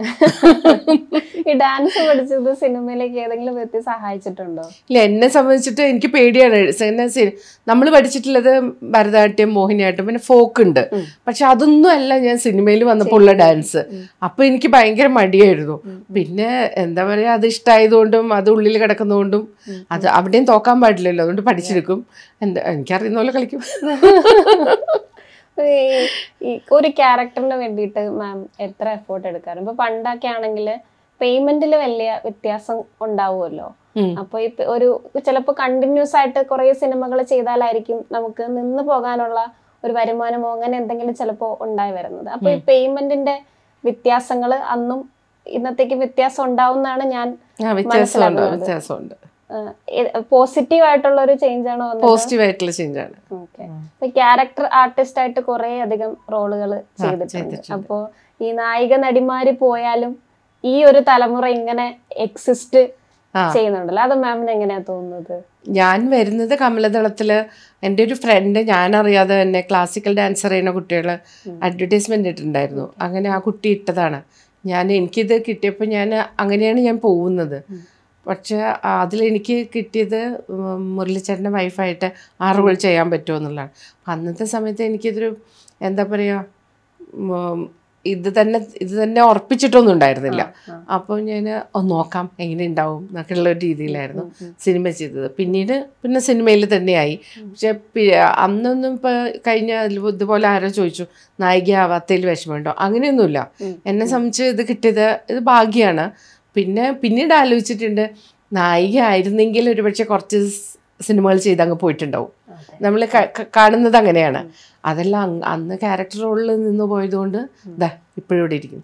ഈ ഡാൻസ് പഠിച്ചത് സിനിമയിലേക്ക് ഏതെങ്കിലും വ്യക്തി സഹായിച്ചിട്ടുണ്ടോ ഇല്ല എന്നെ സംബന്ധിച്ചിട്ട് എനിക്ക് പേടിയാണ് നമ്മൾ പഠിച്ചിട്ടുള്ളത് ഭരതനാട്യം മോഹിനിയാട്ടം പിന്നെ ഫോക്ക് ഉണ്ട് പക്ഷെ അതൊന്നും അല്ല ഞാൻ സിനിമയിൽ വന്നപ്പോൾ ഉള്ള ഡാൻസ് അപ്പൊ എനിക്ക് ഭയങ്കര മടിയായിരുന്നു പിന്നെ എന്താ പറയാ അത് ഇഷ്ടമായതുകൊണ്ടും അത് ഉള്ളിൽ കിടക്കുന്നതുകൊണ്ടും അത് അവിടെയും തോക്കാൻ പാടില്ലല്ലോ അതുകൊണ്ട് പഠിച്ചെടുക്കും എന്താ എനിക്കറിയുന്ന പോലെ കളിക്കും ഈ- ഈ ഒരു ക്യാരക്ടറിന് വേണ്ടിയിട്ട് മാം എത്ര എഫേർട്ട് എടുക്കാറുണ്ട് ഇപ്പൊ പണ്ടൊക്കെ ആണെങ്കിൽ പേയ്മെന്റിൽ വലിയ വ്യത്യാസം ഉണ്ടാവുമല്ലോ ഉം. അപ്പൊ ഈ പ- ഒരു ചിലപ്പോൾ കണ്ടിന്യൂസ് ആയിട്ട് കുറെ സിനിമകൾ ചെയ്താലായിരിക്കും നമുക്ക് നിന്ന് പോകാനുള്ള ഒരു വരുമാനമോ അങ്ങനെ എന്തെങ്കിലും ചിലപ്പോൾ ഉണ്ടായി വരുന്നത് അപ്പൊ ഈ പേയ്മെന്റിന്റെ വ്യത്യാസങ്ങൾ അന്നും ഇന്നത്തേക്ക് വ്യത്യാസം ഉണ്ടാവുന്നതാണ് ഞാൻ ആ വ്യത്യാസമുണ്ട് മനസ്സിലാകുന്നത്. വ്യത്യാസമുണ്ട് പോസിറ്റീവ് ആയിട്ടുള്ള ഒരു ചേഞ്ച് ആണോ വന്നത് പോസിറ്റീവ് ആയിട്ടുള്ള ചേഞ്ചാണ് ഓക്കെ ഇപ്പൊ ക്യാരക്ടർ ആർട്ടിസ്റ്റ് ആയിട്ട് കുറെ അധികം റോളുകൾ ചെയ്തിട്ടുണ്ട് ചെയ്തിട്ടുണ്ട്. അപ്പോ ഈ നായിക നടിമാര് പോയാലും ഈ ഒരു തലമുറ ഇങ്ങനെ എക്സിസ്റ്റ് ആ. ചെയ്യുന്നുണ്ടല്ലോ അത് മാമിന് എങ്ങനെയാ തോന്നുന്നത് ഞാൻ വരുന്നത് കമലദളത്തില് എൻ്റെ ഒരു ഫ്രണ്ട് ഞാൻ അറിയാതെ തന്നെ ക്ലാസിക്കൽ ഡാൻസർ ചെയ്യുന്ന കുട്ടികൾ അഡ്വർടൈസ്മെന്റ് ഇട്ടിട്ടുണ്ടായിരുന്നു അങ്ങനെ ആ കുട്ടി ഇട്ടതാണ് ഞാൻ എനിക്കിത് കിട്ടിയപ്പോൾ ഞാൻ അങ്ങനെയാണ് ഞാൻ പോകുന്നത് പക്ഷെ അതിലെനിക്ക് കിട്ടിയത് ഉം, മുരളിച്ചേട്ടൻ്റെ വൈഫായിട്ട് ആ റോൾ ചെയ്യാൻ പറ്റുമോ എന്നുള്ളതാണ് അപ്പം അന്നത്തെ സമയത്ത് എനിക്കിതൊരു എന്താ പറയുക ഉം, ഇത് തന്നെ ഇത് തന്നെ ഉറപ്പിച്ചിട്ടൊന്നും ഉണ്ടായിരുന്നില്ല ആ. അപ്പോൾ ഞാൻ നോക്കാം എങ്ങനെ ഉണ്ടാവും എന്നൊക്കെയുള്ള ഒരു രീതിയിലായിരുന്നു സിനിമ ചെയ്തത് പിന്നീട് പിന്നെ സിനിമയിൽ തന്നെയായി പക്ഷെ പി- അന്നൊന്നും ഇപ്പോൾ കഴിഞ്ഞ ഇതില് ഇതുപോലെ ആരോ ചോദിച്ചു നായികയാവാത്തതിൽ വിഷമമുണ്ടോ അങ്ങനെയൊന്നുമില്ല ഉം. എന്നെ സംബന്ധിച്ച് ഇത് കിട്ടിയത് ഇത് ഭാഗ്യമാണ് പിന്നെ പിന്നീട് ആലോചിച്ചിട്ടുണ്ട് നായിക ആയിരുന്നെങ്കിൽ ഒരുപക്ഷെ കുറച്ച് സിനിമകൾ ചെയ്ത് അങ്ങ് പോയിട്ടുണ്ടാവും അതെ. നമ്മൾ കാണുന്നത് അങ്ങനെയാണ് അതെല്ലാം അങ് അന്ന് ക്യാരക്ടർ റോളിൽ നിന്ന് പോയതുകൊണ്ട് ഇതാ ഇപ്പോഴും ഇവിടെ ഇരിക്കുന്നു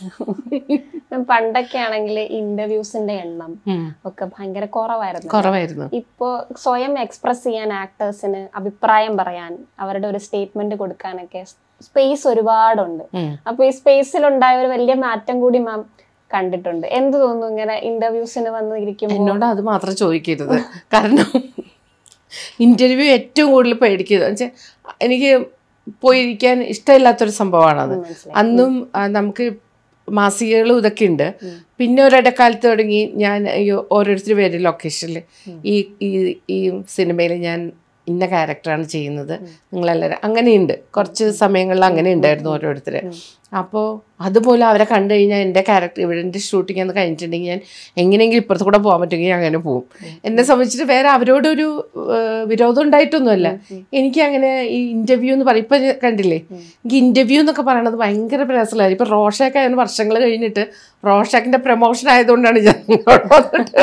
പണ്ടൊക്കെ ആണെങ്കിൽ ഇന്റർവ്യൂസിന്റെ എണ്ണം ഉം. ഒക്കെ ഭയങ്കര കുറവായിരുന്നു കുറവായിരുന്നു ഇപ്പോ സ്വയം എക്സ്പ്രസ് ചെയ്യാൻ ആക്ടേഴ്സിന് അഭിപ്രായം പറയാൻ അവരുടെ ഒരു സ്റ്റേറ്റ്മെന്റ് കൊടുക്കാനൊക്കെ സ്പേസ് ഒരുപാടുണ്ട് ഉം. അപ്പൊ ഈ സ്പേസിൽ ഉണ്ടായ ഒരു വലിയ മാറ്റം കൂടി മാം കണ്ടിട്ടുണ്ട് എന്ത് തോന്നുന്നു ഇങ്ങനെ ഇന്റർവ്യൂസിന് വന്ന് ഇരിക്കുമ്പോൾ എന്നോട് അത് മാത്രം ചോദിക്കരുത് കാരണം ഇന്റർവ്യൂ ഏറ്റവും കൂടുതൽ പേടിക്കുന്നത് വെച്ചാൽ എനിക്ക് പോയിരിക്കാൻ ഇഷ്ടമില്ലാത്തൊരു സംഭവമാണത് മനസ്സിലായി അന്നും ആ, നമുക്ക് മാസികകളും ഇതൊക്കെ ഉണ്ട് ഉം. പിന്നെ ഒരിടക്കാലത്ത് തുടങ്ങി ഞാൻ ഈ ഓരോരുത്തർ പേര് ലൊക്കേഷനിൽ ഉം. ഈ ഈ ഈ സിനിമയിൽ ഞാൻ ഇന്ന ക്യാരക്ടറാണ് ചെയ്യുന്നത് നിങ്ങളെല്ലാവരും അങ്ങനെയുണ്ട് കുറച്ച് സമയങ്ങളിൽ അങ്ങനെ ഉണ്ടായിരുന്നു ഓരോരുത്തർ ഉം. അപ്പോൾ അതുപോലെ അവരെ കണ്ടു കഴിഞ്ഞാൽ എൻ്റെ ക്യാരക്ടർ ഇവിടെ എൻ്റെ ഷൂട്ടിംഗ് എന്ന് കഴിഞ്ഞിട്ടുണ്ടെങ്കിൽ ഞാൻ എങ്ങനെയെങ്കിലും ഇപ്പുറത്ത് കൂടെ പോകാൻ പറ്റുമെങ്കിൽ ഞാൻ അങ്ങനെ പോകും എന്നെ സംബന്ധിച്ചിട്ട് വേറെ അവരോടൊരു ഏഹ്, വിരോധം ഉണ്ടായിട്ടൊന്നുമല്ല എനിക്ക് അങ്ങനെ ഈ ഇന്റർവ്യൂ എന്ന് പറയും ഇപ്പം കണ്ടില്ലേ ഉം. എനിക്ക് ഇന്റർവ്യൂ എന്നൊക്കെ പറയണത് ഭയങ്കര പ്രയാസമായിരുന്നു ഇപ്പം റോഷയൊക്കെ അതിന് വർഷങ്ങൾ കഴിഞ്ഞിട്ട് റോഷാക്കിൻ്റെ പ്രൊമോഷൻ ആയതുകൊണ്ടാണ് ഞാൻ ഇങ്ങോട്ട് വന്നിട്ട്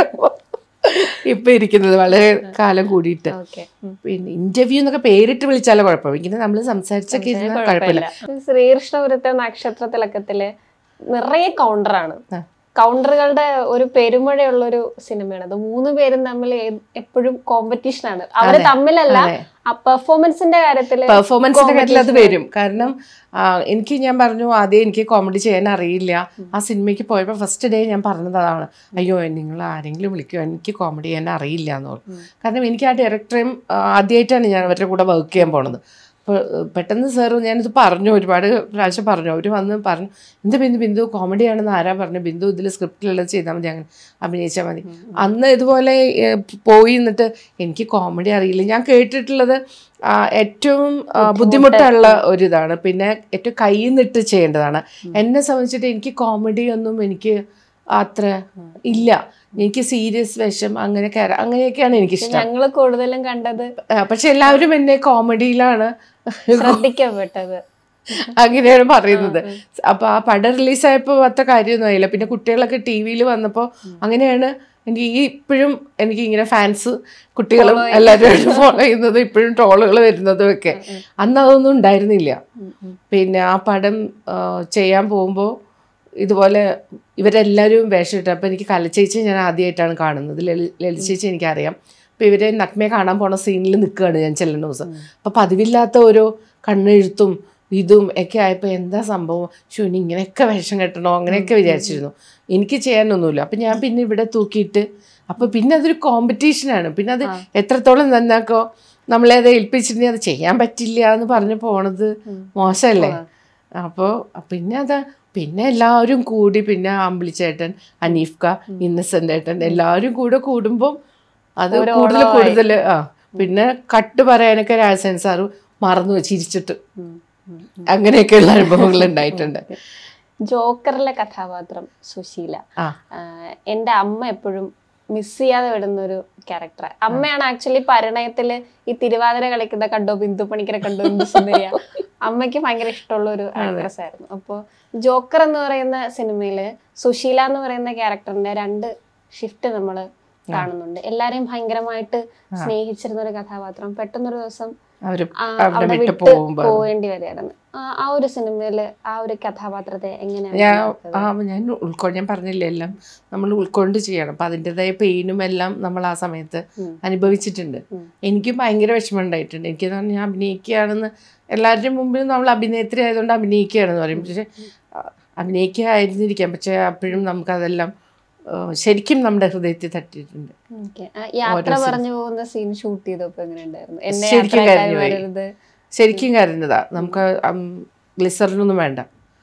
ഇപ്പം ഇരിക്കുന്നത് വളരെ കാലം കൂടിയിട്ട് ഓക്കെ പിന്നെ ഇന്റർവ്യൂ എന്നൊക്കെ പേരിട്ട് വിളിച്ചാലോ കുഴപ്പമില്ല ഇങ്ങനെ നമ്മൾ സംസാരിച്ചൊക്കെ ഇരുന്നാൽ കുഴപ്പമില്ല ശ്രീകൃഷ്ണപുരത്തെ നക്ഷത്ര തിലക്കത്തില് നിറയെ കൗണ്ടറാണ് ആ. കൗണ്ടറുകളുടെ ഒരു പെരുമഴയുള്ള ഒരു സിനിമയാണ് അത് മൂന്ന് പേരും തമ്മിൽ എപ്പോഴും കോമ്പറ്റീഷൻ ആണ് അവര് അതെ. തമ്മിലല്ല അതെ. ആ പെർഫോമൻസിന്റെ കാര്യത്തില് പെർഫോമൻസിന്റെ കാര്യത്തിൽ അത് competition വരും കാരണം ആ, എനിക്ക് ഞാൻ പറഞ്ഞു ആദ്യം എനിക്ക് കോമഡി ചെയ്യാൻ അറിയില്ല ആ സിനിമയ്ക്ക് പോയപ്പോൾ ഫസ്റ്റ് ഡേ ഞാൻ പറഞ്ഞത് അതാണ് അയ്യോ നിങ്ങൾ ആരെങ്കിലും വിളിക്കുമോ എനിക്ക് കോമഡി ചെയ്യാൻ അറിയില്ല എന്ന് പറഞ്ഞു കാരണം എനിക്ക് ആ ഡയറക്ടറേയും ആദ്യമായിട്ടാണ് ഞാൻ അവരുടെ കൂടെ വർക്ക് ചെയ്യാൻ പോണത് അപ്പോൾ പെട്ടെന്ന് സാർ ഞാനിത് പറഞ്ഞു ഒരുപാട് പ്രാവശ്യം പറഞ്ഞു അവർ വന്ന് പറഞ്ഞു എന്ത് ബിന്ദു ബിന്ദു കോമഡിയാണെന്ന് ആരാ പറഞ്ഞു ബിന്ദു ഇതിൽ സ്ക്രിപ്റ്റിലുള്ളത് ചെയ്താൽ മതി അങ്ങനെ അഭിനയിച്ചാൽ മതി അന്ന് ഇതുപോലെ ഏഹ്, പോയി എന്നിട്ട് എനിക്ക് കോമഡി അറിയില്ല ഞാൻ കേട്ടിട്ടുള്ളത് ആ, ഏറ്റവും ആ, ബുദ്ധിമുട്ടുള്ള ഒരിതാണ് പിന്നെ ഏറ്റവും കയ്യിൽ നിന്നിട്ട് ചെയ്യേണ്ടതാണ് എന്നെ സംബന്ധിച്ചിട്ട് എനിക്ക് കോമഡി ഒന്നും എനിക്ക് അത്ര ഇല്ല എനിക്ക് സീരിയസ് വേഷം അങ്ങനെ കയറാം അങ്ങനെയൊക്കെയാണ് എനിക്കിഷ്ടം ഞങ്ങള് കൂടുതലും കണ്ടത് ആ, പക്ഷെ എല്ലാവരും എന്നെ കോമഡിയിലാണ് ശ്രദ്ധിക്കപ്പെട്ടത് അങ്ങനെയാണ് പറയുന്നത് അപ്പൊ ആ പടം റിലീസായപ്പോൾ അത്ര കാര്യമൊന്നും ആയില്ല പിന്നെ കുട്ടികളൊക്കെ ടി വിയിൽ വന്നപ്പോൾ അങ്ങനെയാണ് എനിക്ക് ഈ ഇപ്പോഴും എനിക്ക് ഇങ്ങനെ ഫാൻസ് കുട്ടികളും എല്ലാവരും ഫോളോ ചെയ്യുന്നത് ഇപ്പോഴും ട്രോളുകൾ വരുന്നതും ഒക്കെ അന്ന് അതൊന്നും ഉണ്ടായിരുന്നില്ല പിന്നെ ആ പടം ആ, ചെയ്യാൻ പോകുമ്പോൾ ഇതുപോലെ ഇവരെല്ലാവരും വേഷം ഇട്ടു അപ്പോൾ എനിക്ക് കലച്ചേച്ചി ഞാൻ ആദ്യമായിട്ടാണ് കാണുന്നത് ലളി ലളിത ചേച്ചി എനിക്കറിയാം അപ്പോൾ ഇവരെ നഗ്മയെ കാണാൻ പോണ സീനിൽ നിൽക്കുകയാണ് ഞാൻ ചെല്ലുന്ന ദിവസം അപ്പോൾ പതിവില്ലാത്ത ഓരോ കണ്ണെഴുത്തും ഇതും ഒക്കെ ആയപ്പോൾ എന്താ സംഭവം ഷോ ഇനി ഇങ്ങനെയൊക്കെ വേഷം കെട്ടണോ അങ്ങനെയൊക്കെ വിചാരിച്ചിരുന്നു എനിക്ക് ചെയ്യാനൊന്നുമില്ല അപ്പം ഞാൻ പിന്നെ ഇവിടെ തൂക്കിയിട്ട് അപ്പോൾ പിന്നെ അതൊരു കോമ്പറ്റീഷനാണ് പിന്നെ അത് എത്രത്തോളം നന്നാക്കോ നമ്മളെ അത് ഏൽപ്പിച്ചിട്ടുണ്ടെങ്കിൽ അത് ചെയ്യാൻ പറ്റില്ല എന്ന് പറഞ്ഞ് പോണത് മോശമല്ലേ അപ്പോൾ പിന്നെ അത് പിന്നെ എല്ലാവരും കൂടി പിന്നെ അമ്പിളിച്ചേട്ടൻ അനീഫ്ക ഇന്നസെന്റ് ഏട്ടൻ എല്ലാവരും കൂടെ കൂടുമ്പോൾ അത് ഒരു കൂടുതൽ ഓളമായി. കൂടുതൽ ആ പിന്നെ കട്ട് പറയാനൊക്കെ രാജസേൻ സാറ് മറന്നു ചിരിച്ചിട്ട് അങ്ങനെയൊക്കെയുള്ള അനുഭവങ്ങൾ ഉണ്ടായിട്ടുണ്ട് ജോക്കറിലെ കഥാപാത്രം സുശീല ആ ആഹ് എന്റെ അമ്മ എപ്പോഴും മിസ് ചെയ്യാതെ വിടുന്ന ഒരു ക്യാരക്ടർ അമ്മയാണ് ആക്ച്വലി പരിണയത്തില് ഈ തിരുവാതിര കളിക്കുന്ന കണ്ടോ ബിന്ദു പണിക്കരെ കണ്ടോ ബിന്ദു സുന്ദരിയ അമ്മയ്ക്ക് ഭയങ്കര ഇഷ്ടമുള്ള ഒരു ആക്ട്രസ് ആയിരുന്നു അപ്പോൾ ജോക്കർ എന്ന് പറയുന്ന സിനിമയില് സുശീല എന്ന് പറയുന്ന ക്യാരക്ടറിന്റെ രണ്ട് ഷിഫ്റ്റ് നമ്മൾ കാണുന്നുണ്ട് എല്ലാരെയും ഭയങ്കരമായിട്ട് സ്നേഹിച്ചിരുന്ന ഒരു കഥാപാത്രം പെട്ടെന്നൊരു ദിവസം അവര് ആ, അവിടെ അവിടെ വിട്ട് വിട്ട് പോകുമ്പോ പോവേണ്ടി വരികയായിരുന്നു ആ- ആ ഒരു സിനിമയില് ആ ഒരു കഥാപാത്രത്തെ എങ്ങനെയാണ് ഞാൻ ഉണ്ടാക്കിയത്? ആ ഞാൻ ഉൾക്കൊണ്ട് ഞാൻ പറഞ്ഞില്ലേ എല്ലാം നമ്മൾ ഉൾക്കൊണ്ട് ചെയ്യണം അപ്പം അതിൻ്റെതായ പെയിനും എല്ലാം നമ്മൾ ആ സമയത്ത് ഉം. അനുഭവിച്ചിട്ടുണ്ട് ഉം. എനിക്കും ഭയങ്കര വിഷമം ഉണ്ടായിട്ടുണ്ട് എനിക്ക് തോന്നുന്നു ഞാൻ അഭിനയിക്കുകയാണെന്ന് എല്ലാവരുടെയും മുമ്പിൽ നമ്മൾ അഭിനേത്രി ആയതുകൊണ്ട് അഭിനയിക്കുകയാണെന്ന് പറയും പക്ഷെ ആ, അഭിനയിക്കുകയായിരുന്നിരിക്കാം പക്ഷെ അപ്പോഴും നമുക്കതെല്ലാം ആ, ശരിക്കും നമ്മുടെ ഹൃദയത്തിൽ തട്ടിയിട്ടുണ്ട് Okay. ആ യാത്ര പറഞ്ഞു പോകുന്ന സീൻ ഷൂട്ട് ചെയ്തപ്പോ എങ്ങനെ ഉണ്ടായിരുന്നു എന്നെ ശരിക്കും യാത്രക്കാരി കരഞ്ഞു പോയി. വരരുത് ശരിക്കും കരഞ്ഞതാ നമുക്ക് ഗ്ലിസറിനൊന്നും വേണ്ട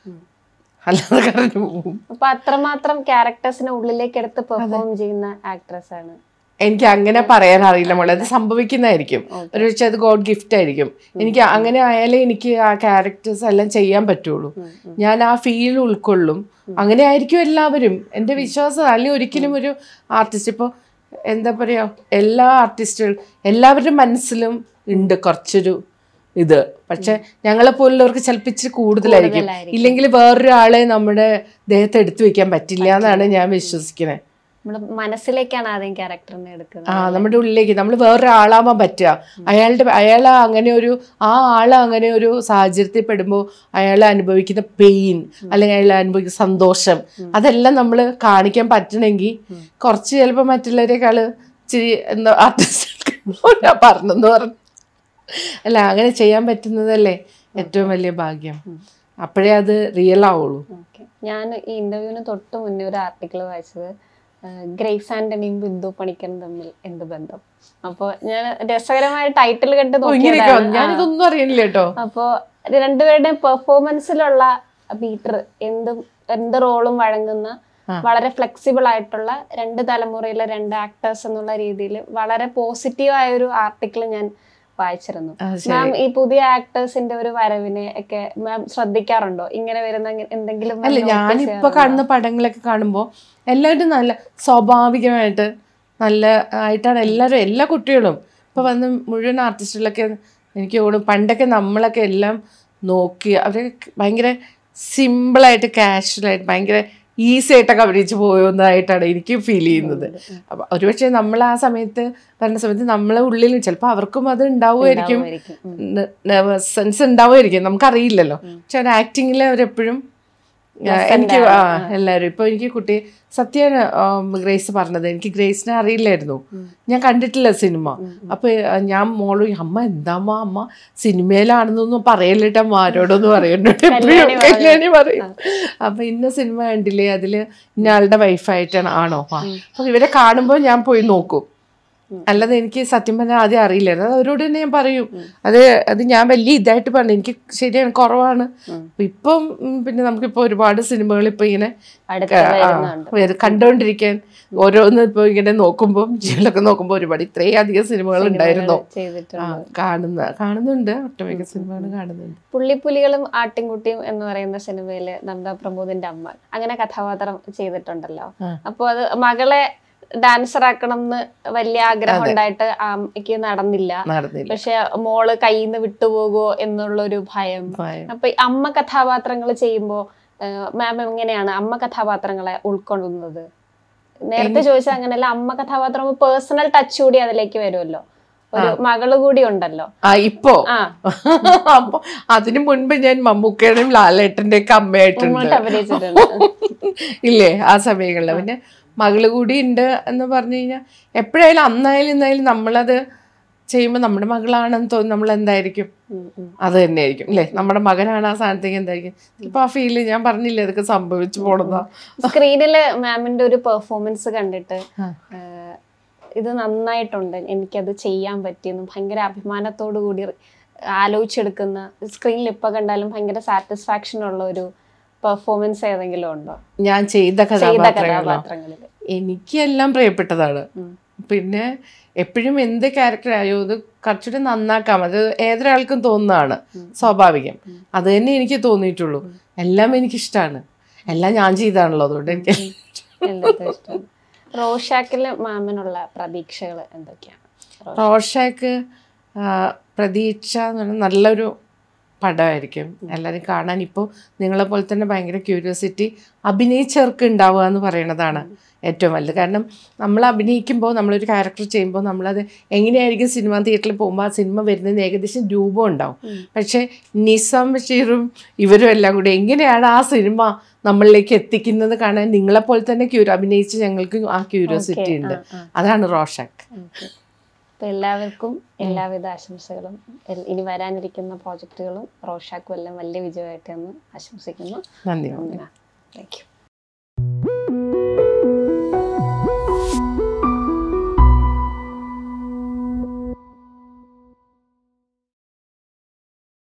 അല്ലാതെ കരഞ്ഞു പോകും അപ്പൊ അത്രമാത്രം ക്യാരക്ടേഴ്സിനെ ഉള്ളിലേക്ക് എടുത്ത് പെർഫോം ചെയ്യുന്ന ആക്ട്രസ് ആണ് എനിക്ക് അങ്ങനെ പറയാൻ അറിയില്ല മോളെ അത് സംഭവിക്കുന്നതായിരിക്കും ഒരു പക്ഷേ അത് ഗോഡ് ഗിഫ്റ്റ് ആയിരിക്കും എനിക്ക് അങ്ങനെ ആയാലേ എനിക്ക് ആ ക്യാരക്ടേഴ്സ് എല്ലാം ചെയ്യാൻ പറ്റുള്ളൂ ഞാൻ ആ ഫീൽ ഉൾക്കൊള്ളും അങ്ങനെ ആയിരിക്കും എല്ലാവരും എൻ്റെ വിശ്വാസം അല്ലെങ്കിൽ ഒരിക്കലും ഒരു ആർട്ടിസ്റ്റ് ഇപ്പോൾ എന്താ പറയുക എല്ലാ ആർട്ടിസ്റ്റുകൾ എല്ലാവരുടെ മനസ്സിലും ഉണ്ട് കുറച്ചൊരു ഇത് പക്ഷെ ഞങ്ങളെ പോലുള്ളവർക്ക് ചിലപ്പോൾ ഇച്ചിരി കൂടുതലായിരിക്കും കൂടുതലായിരിക്കും. ഇല്ലെങ്കിൽ വേറൊരാളെ നമ്മുടെ ദേഹത്ത് എടുത്തു വെക്കാൻ പറ്റില്ല എന്നാണ് ഞാൻ വിശ്വസിക്കുന്നത് നമ്മുടെ മനസ്സിലേക്കാണ് ആദ്യം ക്യാരക്ടറിനെ എടുക്കുന്നത് ആ നമ്മുടെ ഉള്ളിലേക്ക് നമ്മൾ വേറൊരാളാവാൻ പറ്റുക അയാളുടെ അയാൾ അങ്ങനെ ഒരു ആ ആൾ അങ്ങനെ ഒരു സാഹചര്യത്തിൽ പെടുമ്പോൾ അയാൾ അനുഭവിക്കുന്ന പെയിൻ അല്ലെങ്കിൽ അയാൾ അനുഭവിക്കുന്ന സന്തോഷം അതെല്ലാം നമ്മൾ കാണിക്കാൻ പറ്റണമെങ്കിൽ കുറച്ച് ചിലപ്പോൾ മറ്റുള്ളവരെക്കാള് ഇച്ചിരി എന്താ ആർട്ടിസ്റ്റ് ഞാൻ പറഞ്ഞെന്ന് പറഞ്ഞു അല്ല അങ്ങനെ ചെയ്യാൻ പറ്റുന്നതല്ലേ ഏറ്റവും വലിയ ഭാഗ്യം അപ്പോഴേ അത് റിയൽ ആവുള്ളൂ ഓക്കെ ഞാൻ ഈ ഇന്റർവ്യൂവിന് തൊട്ട് മുന്നേ ഒരു ആർട്ടിക്കിൾ വായിച്ചത് ആ, ഗ്രേസ് ആന്റണിയും ബിന്ദു പണിക്കരും തമ്മിൽ എന്ത് ബന്ധം അപ്പോൾ ഞാൻ രസകരമായ ടൈറ്റിൽ കണ്ട് ഓ, ഇങ്ങനെയൊക്കെ നോക്കിയതാണ് വന്നു. ഞാനിതൊന്നും അറിയില്ല കേട്ടോ അപ്പോൾ രണ്ടുപേരുടെയും പെർഫോമൻസിലുള്ള ബീറ്റർ എന്തും എന്ത് റോളും വഴങ്ങുന്ന വളരെ ഫ്ലെക്സിബിൾ ആയിട്ടുള്ള രണ്ട് തലമുറയിലെ രണ്ട് ആക്ടേഴ്സ് എന്നുള്ള രീതിയിൽ വളരെ പോസിറ്റീവായ ഒരു ആർട്ടിക്കിൾ ഞാൻ വായിച്ചിരുന്നു ആ, ശരി. മാം ഈ പുതിയ ആക്ടേഴ്സിന്റെ ഒരു വരവിനെ ഒക്കെ മാം ശ്രദ്ധിക്കാറുണ്ടോ ഇങ്ങനെ വരുന്ന അങ്ങ- എന്തെങ്കിലും ma'am അല്ല notice ഞാനിപ്പോ ചെയ്യാറുണ്ടോ? കാണുന്ന പടങ്ങളൊക്കെ കാണുമ്പോൾ എല്ലാവരും നല്ല സ്വാഭാവികമായിട്ട് നല്ല ആയിട്ടാണ് എല്ലാവരും എല്ലാ കുട്ടികളും ഇപ്പൊ വന്ന് മുഴുവൻ ആർട്ടിസ്റ്റുകളൊക്കെ എനിക്ക് തോന്നുന്നു പണ്ടൊക്കെ നമ്മളൊക്കെ എല്ലാം നോക്കി അവരെ ഭയങ്കര സിമ്പിളായിട്ട് കാഷ്വലായിട്ട് ഭയങ്കര ഈസി ആയിട്ടൊക്കെ അഭിനയിച്ച് പോയതായിട്ടാണ് എനിക്ക് ഫീൽ ചെയ്യുന്നത് അപ്പൊ ഒരുപക്ഷെ നമ്മൾ ആ സമയത്ത് പറഞ്ഞ സമയത്ത് നമ്മളെ ഉള്ളിലും ചിലപ്പോൾ അവർക്കും അത് ഉണ്ടാവുമായിരിക്കും ഉണ്ടാവുമായിരിക്കും. ഉം. നെർവസ് സെൻസ് ഉണ്ടാവുമായിരിക്കും നമുക്കറിയില്ലല്ലോ പക്ഷെ ഒരു ആക്ടിങ്ങിൽ അവരെപ്പോഴും ആ, എനിക്ക് ആ എല്ലാവരും ഇപ്പൊ എനിക്ക് കുട്ടി സത്യാണ് ഗ്രേസ് പറഞ്ഞത് എനിക്ക് ഗ്രേസിനെ അറിയില്ലായിരുന്നു ഞാൻ കണ്ടിട്ടില്ല സിനിമ അപ്പൊ ആ, ഞാൻ മോള് അമ്മ എന്താമ്മ അമ്മ സിനിമയിലാണെന്നൊന്നും പറയല്ലിട്ട് അമ്മ ആരോടൊന്നും പറയുന്നുണ്ട് എപ്പോഴും കല്യാണി പറയും അപ്പൊ ഇന്ന സിനിമ കണ്ടില്ലേ അതില് ഇന്ന ആളുടെ വൈഫായിട്ടാണ് ആണോ ആ. അപ്പൊ ഇവരെ കാണുമ്പോൾ ഞാൻ പോയി നോക്കും അല്ലാതെ എനിക്ക് സത്യം പറഞ്ഞാൽ ആദ്യം അറിയില്ലായിരുന്നു അത് അവരോട് തന്നെ ഞാൻ പറയും അത് അത് ഞാൻ വലിയ ഇതായിട്ട് പറഞ്ഞു എനിക്ക് ശരിയാണ് കുറവാണ് അപ്പൊ ഇപ്പം ഉം, പിന്നെ നമുക്കിപ്പോ ഒരുപാട് സിനിമകൾ ഇപ്പൊ ഇങ്ങനെ അടുത്ത് ആ, വരുന്നുണ്ട്. വരും. കണ്ടോണ്ടിരിക്കാൻ ഓരോന്ന് ഇപ്പൊ ഇങ്ങനെ നോക്കുമ്പോൾ ജീവിതമൊക്കെ നോക്കുമ്പോൾ ഒരുപാട് ഇത്രയും അധികം സിനിമകൾ ഉണ്ടായിരുന്നോ ചെയ്തിട്ടുണ്ട് ആ കാണുന്ന കാണുന്നുണ്ട് ഒട്ടുമിക്ക സിനിമകൾ കാണുന്നുണ്ട് പുള്ളിപ്പുലികളും ആട്ടിൻകുട്ടിയും എന്ന് പറയുന്ന സിനിമയില് നന്ദ പ്രമോദിന്റെ അമ്മ അങ്ങനെ കഥാപാത്രം ചെയ്തിട്ടുണ്ടല്ലോ ആ. അപ്പൊ അത് മകളെ ഡാൻസർ ആക്കണം എന്ന് വലിയ ആഗ്രഹം ഉണ്ടായിട്ട് അമ്മയ്ക്ക് നടന്നില്ല നടന്നില്ല പക്ഷെ മോള് കയ്യിൽ നിന്ന് വിട്ടുപോകുമോ എന്നുള്ളൊരു ഭയം ഭയം. അപ്പൊ ഈ അമ്മ കഥാപാത്രങ്ങൾ ചെയ്യുമ്പോ മാം എങ്ങനെയാണ് അമ്മ കഥാപാത്രങ്ങളെ ഉൾക്കൊള്ളുന്നത് നേരത്തെ ചോദിച്ചാൽ അങ്ങനെയല്ല അമ്മ കഥാപാത്രം പേഴ്സണൽ ടച്ച് കൂടി അതിലേക്ക് വരുമല്ലോ ഒരു മകള് കൂടി ഉണ്ടല്ലോ ആ ഇപ്പോ ആ അപ്പൊ അതിനു മുൻപ് ഞാൻ മമ്മൂക്കയുടെയും ലാലേട്ടന്റെ ഒക്കെ അമ്മയായിട്ടുണ്ട് ഉമ്മോട്ട് അഭിനയിച്ചിട്ടുണ്ട് ഇല്ലേ ആ സമയങ്ങളിൽ പിന്നെ മകള് കൂടി ഉണ്ട് എന്ന് പറഞ്ഞു കഴിഞ്ഞാൽ എപ്പോഴായാലും അന്നായാലും ഇന്നായാലും നമ്മളത് ചെയ്യുമ്പോൾ നമ്മുടെ മകളാണെന്ന് തോന്നി നമ്മൾ എന്തായിരിക്കും ഉം, ഉം. അത് തന്നെയായിരിക്കും അല്ലേ നമ്മുടെ മകനാണ് ആ സ്ഥാനത്തേക്ക് എന്തായിരിക്കും ഇപ്പൊ ആ ഫീല് ഞാൻ പറഞ്ഞില്ലേ അതൊക്കെ സംഭവിച്ചു പോണതാ സ്ക്രീനില് മാമിന്റെ ഒരു പെർഫോമൻസ് കണ്ടിട്ട് ആ. ആഹ്, ഇത് നന്നായിട്ടുണ്ട് എനിക്കത് ചെയ്യാൻ പറ്റിയെന്ന് ഭയങ്കര അഭിമാനത്തോടു കൂടി ആലോചിച്ചെടുക്കുന്ന സ്ക്രീനിൽ ഇപ്പൊ കണ്ടാലും ഭയങ്കര സാറ്റിസ്ഫാക്ഷൻ ഉള്ള ഒരു പെർഫോമൻസ് ഏതെങ്കിലും ഉണ്ടോ ഞാൻ ചെയ്ത ചെയ്ത കഥാപാത്രങ്ങളോ കഥാപാത്രങ്ങളിൽ എനിക്കെല്ലാം പ്രിയപ്പെട്ടതാണ് പിന്നെ എപ്പോഴും എന്ത് ക്യാരക്ടർ ആയോ അത് കുറച്ചുകൂടി നന്നാക്കാം അത് ഏതൊരാൾക്കും തോന്നുന്നതാണ് സ്വാഭാവികം അത് തന്നെ എനിക്ക് തോന്നിയിട്ടുള്ളൂ എല്ലാം എനിക്കിഷ്ടമാണ് എല്ലാം ഞാൻ ചെയ്താണല്ലോ അതുകൊണ്ട് എനിക്ക് എല്ലാത്തും ഇഷ്ടമാണ് റോഷാക്കിലെ മാമിനുള്ള പ്രതീക്ഷകൾ എന്തൊക്കെയാണ് റോഷാക്ക് ആ, പ്രതീക്ഷ എന്ന് പറഞ്ഞാൽ നല്ലൊരു പടമായിരിക്കും എല്ലാവരും കാണാൻ ഇപ്പോൾ നിങ്ങളെ പോലെ തന്നെ ഭയങ്കര ക്യൂരിയോസിറ്റി അഭിനയിച്ചവർക്ക് ഉണ്ടാവുക എന്ന് പറയുന്നതാണ് ഏറ്റവും വലുത് കാരണം നമ്മൾ അഭിനയിക്കുമ്പോൾ നമ്മളൊരു ക്യാരക്ടർ ചെയ്യുമ്പോൾ നമ്മളത് എങ്ങനെയായിരിക്കും സിനിമ തിയേറ്ററിൽ പോകുമ്പോൾ ആ സിനിമ വരുന്നതിന് ഏകദേശം രൂപം ഉണ്ടാവും പക്ഷേ നിസാം ബഷീറും ഇവരും എല്ലാം കൂടി എങ്ങനെയാണ് ആ സിനിമ നമ്മളിലേക്ക് എത്തിക്കുന്നത് കാണാൻ നിങ്ങളെപ്പോലെ തന്നെ ക്യൂരി അഭിനയിച്ച് ഞങ്ങൾക്ക് ആ ക്യൂരിയോസിറ്റി ഉണ്ട് അതാണ് റോഷാക്ക് അപ്പൊ എല്ലാവർക്കും എല്ലാവിധ ആശംസകളും എൽ- ഇനി വരാനിരിക്കുന്ന പ്രോജക്റ്റുകളും റോഷാക്കും എല്ലാം വലിയ വിജയമായിട്ട് എന്ന് ആശംസിക്കുന്നു നന്ദി താങ്ക് യു